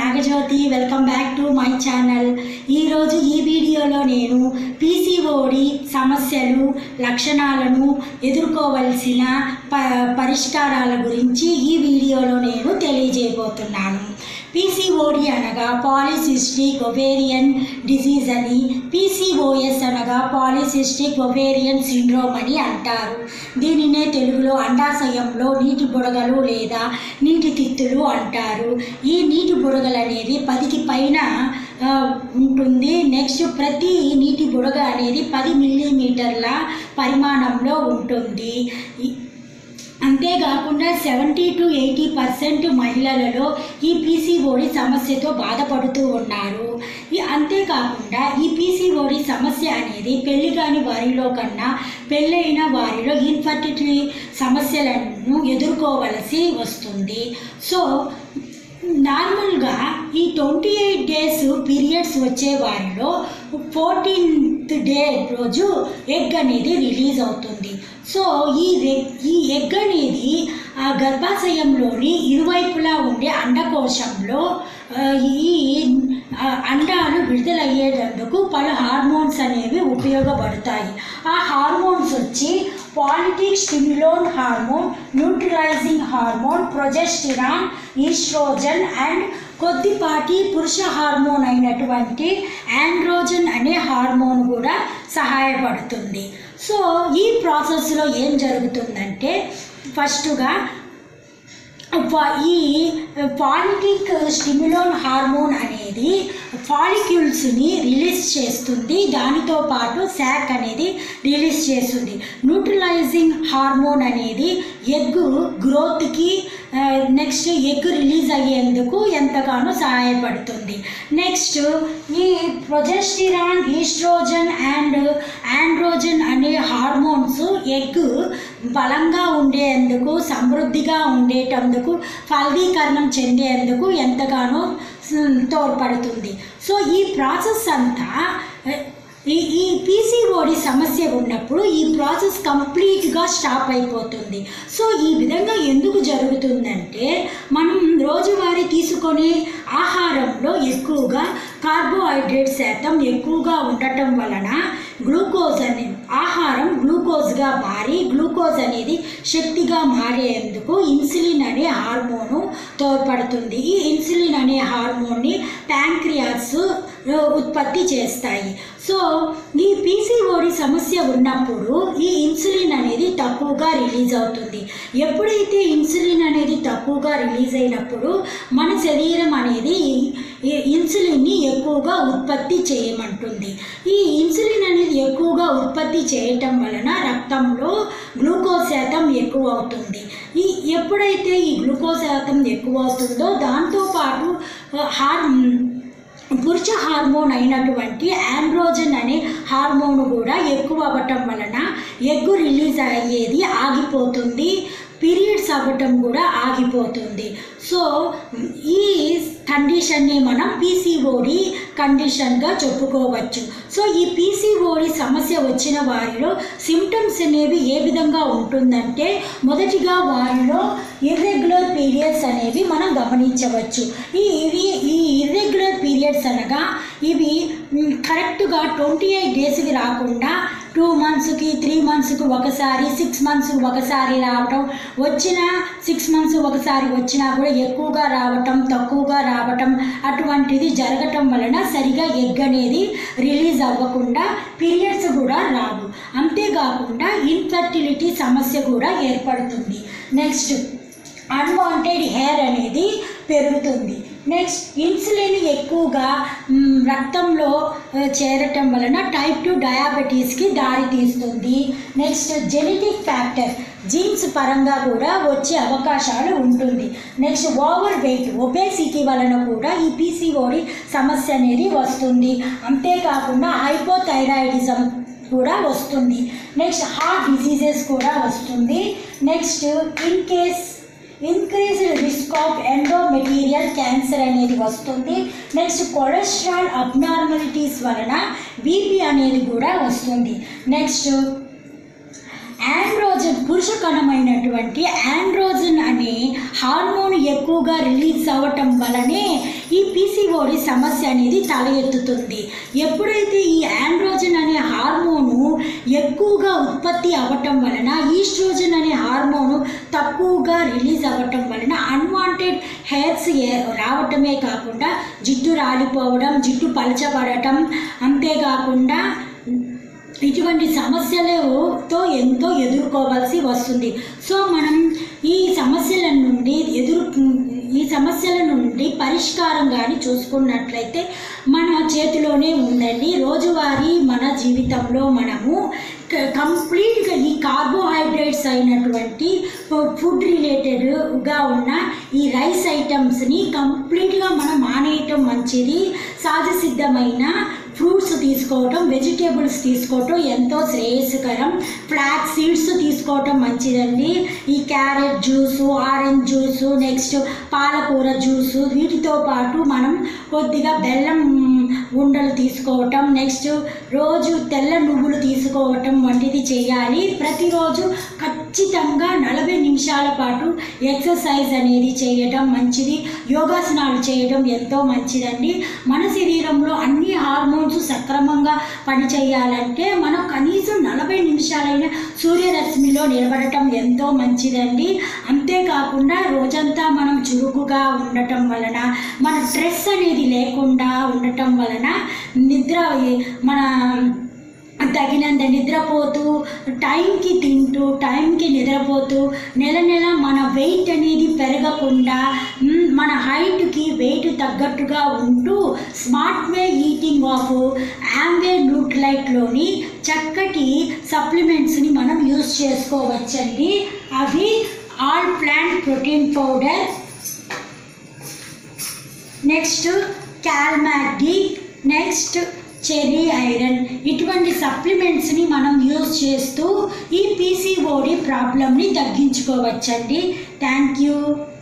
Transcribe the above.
Nagajyothi welcome back to my channel ఈరోజు ఈ వీడియోలో నేను పీసీఓడి సమస్యలు లక్షణాలను ఎదుర్కోవలసిన ప పరిష్కారాల గురించి ఈ వీడియోలో నేను తెలియజేయబోతున్నాను పీసీఓడి అనగా పాలిసిస్టిక్ ఒవేరియన్ డిసీజ్ అని పీసీఓఎస్ అనగా పాలిసిస్టిక్ ఒవేరియన్ సిండ్రోమ్ అని అంటారు దీనినే తెలుగులో అండాశయంలో నీటి బుడగలు లేదా నీటి తిత్తులు అంటారు ఈ నీటి బుడగలు అనేది పదికి పైన ఆ, ఉంటుంది నెక్స్ట్ ప్రతి నీటి బుడగ అనేది పది మిల్లీమీటర్ల పరిమాణంలో ఉంటుంది ఈ- అంతేకాకుండా సెవెంటీ టు ఎయిటీ పర్సెంట్ మహిళలలో ఈ పీసీఓడి సమస్యతో బాధపడుతూ ఉన్నారు ఈ అంతేకాకుండా ఈ పీసీఓడి సమస్య అనేది పెళ్లి కాని వారిలో కన్నా పెళ్ళైన వారిలో ఇన్ఫర్టిలిటీ సమస్యలను ఎదుర్కోవలసి వస్తుంది సో నార్మల్గా ఈ ట్వంటీ ఎయిట్ డేస్ పీరియడ్స్ వచ్చే వారిలో ఫోర్టీన్త్ డే రోజు ఎగ్ అనేది రిలీజ్ అవుతుంది సో ఈ రె- ఈ ఎగ్ అనేది ఆ గర్భాశయంలోని ఇరువైపులా ఉండే అండకోశంలో ఆ, ఈ ఆ, అండాలు విడుదలయ్యేటందుకు పలు హార్మోన్స్ అనేవి ఉపయోగపడతాయి ఆ హార్మోన్స్ వచ్చి follicle stimulating hormone neutralizing hormone progesterone oestrogen and కొద్దిపాటి పురుష హార్మోన్ అయినటువంటి ఆండ్రోజన్ అనే హార్మోన్ కూడా సహాయపడుతుంది సో ఈ ప్రాసెస్లో ఏం జరుగుతుందంటే ఫస్టుగా ఫ- ఈ పాలిటిక్ స్టిమ్యులోన్ హార్మోన్ అనేది ఫాలిక్యూల్స్ని రిలీజ్ చేస్తుంది దానితో పాటు శాక్ అనేది రిలీజ్ చేస్తుంది న్యూట్రలైజింగ్ హార్మోన్ అనేది ఎగ్ గ్రోత్కి నెక్స్ట్ ఎగ్ రిలీజ్ అయ్యేందుకు ఎంతగానో సహాయపడుతుంది నెక్స్ట్ ఈ ప్రొజెస్టిరాన్ ఈస్ట్రోజన్ అండ్ ఆండ్రోజన్ అనే హార్మోన్స్ ఎగ్ బలంగా ఉండేందుకు సమృద్ధిగా ఉండేటందుకు ఫలదీకరణం చెందేందుకు ఎంతగానో స్- తోడ్పడుతుంది సో ఈ ప్రాసెస్ అంతా ఎ, ఈ ఈ పీసీఓడి సమస్య ఉన్నప్పుడు ఈ ప్రాసెస్ కంప్లీట్గా స్టాప్ అయిపోతుంది సో ఈ విధంగా ఎందుకు జరుగుతుందంటే మనం రోజువారీ తీసుకునే ఆహారంలో ఎక్కువగా కార్బోహైడ్రేట్ శాతం ఎక్కువగా ఉండటం వలన గ్లూకోజ్ అనే ఆహారం గ్లూకోజ్గా మారి గ్లూకోజ్ అనేది శక్తిగా మారేందుకు ఇన్సులిన్ అనే హార్మోను తోడ్పడుతుంది ఈ ఇన్సులిన్ అనే హార్మోన్ని ప్యాంక్రియాస్ ఉత్పత్తి చేస్తాయి సో ఈ పీసీఓడి సమస్య ఉన్నప్పుడు ఈ ఇన్సులిన్ అనేది తక్కువగా రిలీజ్ అవుతుంది ఎప్పుడైతే ఇన్సులిన్ అనేది తక్కువగా రిలీజ్ అయినప్పుడు మన శరీరం అనేది ఈ ఇన్సులిన్ని ఎక్కువగా ఉత్పత్తి చేయమంటుంది ఈ ఇన్సులిన్ అనేది ఎక్కువగా ఉత్పత్తి చేయటం వలన రక్తంలో గ్లూకోజ్ శాతం ఎక్కువ అవుతుంది ఈ ఎప్పుడైతే ఈ గ్లూకోజ్ శాతం ఎక్కువ అవుతుందో దాంతోపాటు ఆ, హార్ పురుష హార్మోన్ అయినటువంటి ఆండ్రోజన్ అనే హార్మోన్ కూడా ఎక్కువ అవ్వటం వలన ఎగ్గు రిలీజ్ అయ్యేది ఆగిపోతుంది పీరియడ్స్ అవ్వటం కూడా ఆగిపోతుంది సో ఈ కండిషన్ని మనం పీసీఓడి కండిషన్గా చెప్పుకోవచ్చు సో ఈ పీసీఓడి సమస్య వచ్చిన వారిలో సిమ్టమ్స్ అనేవి ఏ విధంగా ఉంటుందంటే మొదటిగా వారిలో ఇర్రెగ్యులర్ పీరియడ్స్ అనేవి మనం గమనించవచ్చు ఈ ఇవి ఈ ఇర్రెగ్యులర్ పీరియడ్స్ అనగా ఇవి మ్, కరెక్ట్గా ట్వంటీ ఎయిట్ డేస్కి రాకుండా టూ మంత్స్కి త్రీ మంత్స్కి ఒకసారి సిక్స్ మంత్స్కి ఒకసారి రావటం వచ్చిన సిక్స్ మంత్స్ ఒకసారి వచ్చినా కూడా ఎక్కువగా రావటం తక్కువగా రావటం అటువంటిది జరగటం వలన సరిగా ఎగ్ అనేది రిలీజ్ అవ్వకుండా పీరియడ్స్ కూడా రావు అంతేకాకుండా ఇన్ఫర్టిలిటీ సమస్య కూడా ఏర్పడుతుంది నెక్స్ట్ అన్వాంటెడ్ హెయిర్ అనేది పెరుగుతుంది నెక్స్ట్ ఇన్సులిన్ ఎక్కువగా మ్, రక్తంలో ఆ, చేరటం వలన టైప్ టు డయాబెటీస్కి దారి తీస్తుంది నెక్స్ట్ జెనెటిక్ ఫ్యాక్టర్ జీన్స్ పరంగా కూడా వచ్చే అవకాశాలు ఉంటుంది నెక్స్ట్ ఓవర్ వెయిట్ ఒబేసిటీ వలన కూడా ఈ పీసీఓడి సమస్య అనేది వస్తుంది అంతేకాకుండా హైపోథైరాయిడిజం కూడా వస్తుంది నెక్స్ట్ హార్ట్ డిసీజెస్ కూడా వస్తుంది next in case increased risk of endometrial cancer అనేది వస్తుంది నెక్స్ట్ కొలెస్ట్రాల్ అబ్నార్మలిటీస్ వలన బీపీ అనేది కూడా వస్తుంది నెక్స్ట్ ఆండ్రోజన్ పురుష కణమైనటువంటి ఆండ్రోజన్ అనే హార్మోన్ ఎక్కువగా రిలీజ్ అవ్వటం వలనే ఈ పీసీఓడి సమస్య అనేది తల ఎత్తుతుంది ఎప్పుడైతే ఈ ఆండ్రోజన్ అనే హార్మోను ఎక్కువగా ఉత్పత్తి అవ్వటం వలన ఈస్ట్రోజన్ అనే హార్మోను తక్కువగా రిలీజ్ అవ్వటం వలన అన్వాంటెడ్ హెయిర్స్ రావటమే కాకుండా జిడ్డు రాలిపోవడం జిడ్డు పలచబడటం అంతేకాకుండా ఇటువంటి సమస్యలతో ఎంతో ఎదుర్కోవాల్సి వస్తుంది సో మనం ఈ సమస్యల నుండి ఎదురు ఈ సమస్యల నుండి పరిష్కారం కానీ చూసుకున్నట్లయితే మన చేతిలోనే ఉందండి రోజువారీ మన జీవితంలో మనము క- కంప్లీట్గా ఈ కార్బోహైడ్రేట్స్ అయినటువంటి ఫుడ్ రిలేటెడ్గా ఉన్న ఈ రైస్ ఐటమ్స్ని కంప్లీట్గా మనం మానేయటం మంచిది సహజ సిద్ధమైన ఫ్రూట్స్ తీసుకోవటం వెజిటేబుల్స్ తీసుకోవటం ఎంతో శ్రేయస్కరం ఫ్లాక్ సీడ్స్ తీసుకోవటం మంచిదండి ఈ carrot juice orange juice next పాలకూర జ్యూసు వీటితో పాటు మనం కొద్దిగా బెల్లం ఉండలు తీసుకోవటం నెక్స్ట్ రోజు తెల్ల నువ్వులు తీసుకోవటం వంటిది చేయాలి ప్రతిరోజు ఖచ్చితంగా నలభై నిమిషాల పాటు ఎక్సర్సైజ్ అనేది చేయడం మంచిది యోగాసనాలు చేయడం ఎంతో మంచిదండి మన శరీరంలో అన్ని హార్మోన్స్ సక్రమంగా పనిచేయాలంటే మనం కనీసం నలభై నిమిషాలైన సూర్యరశ్మిలో నిలబడటం ఎంతో మంచిదండి అంతేకాకుండా రోజంతా మనం చురుకుగా ఉండటం వలన మన స్ట్రెస్ అనేది లేకుండా ఉండటం వలన నిద్ర మన తగినంత నిద్రపోతూ టైంకి తింటూ టైంకి నిద్రపోతూ నెల నెల మన వెయిట్ అనేది పెరగకుండా మ్, మన హైట్కి వెయిట్ తగ్గట్టుగా ఉంటూ smart way eating of Amway న్యూట్లైట్లోని చక్కటి సప్లిమెంట్స్ని మనం యూస్ చేసుకోవచ్చండి అవి all plant protein powder next Cal Mag D next cherry iron ఇటువంటి సప్లిమెంట్స్ని మనం యూజ్ చేస్తూ ఈ పీసీఓడి ప్రాబ్లమ్ని తగ్గించుకోవచ్చండి థ్యాంక్ యూ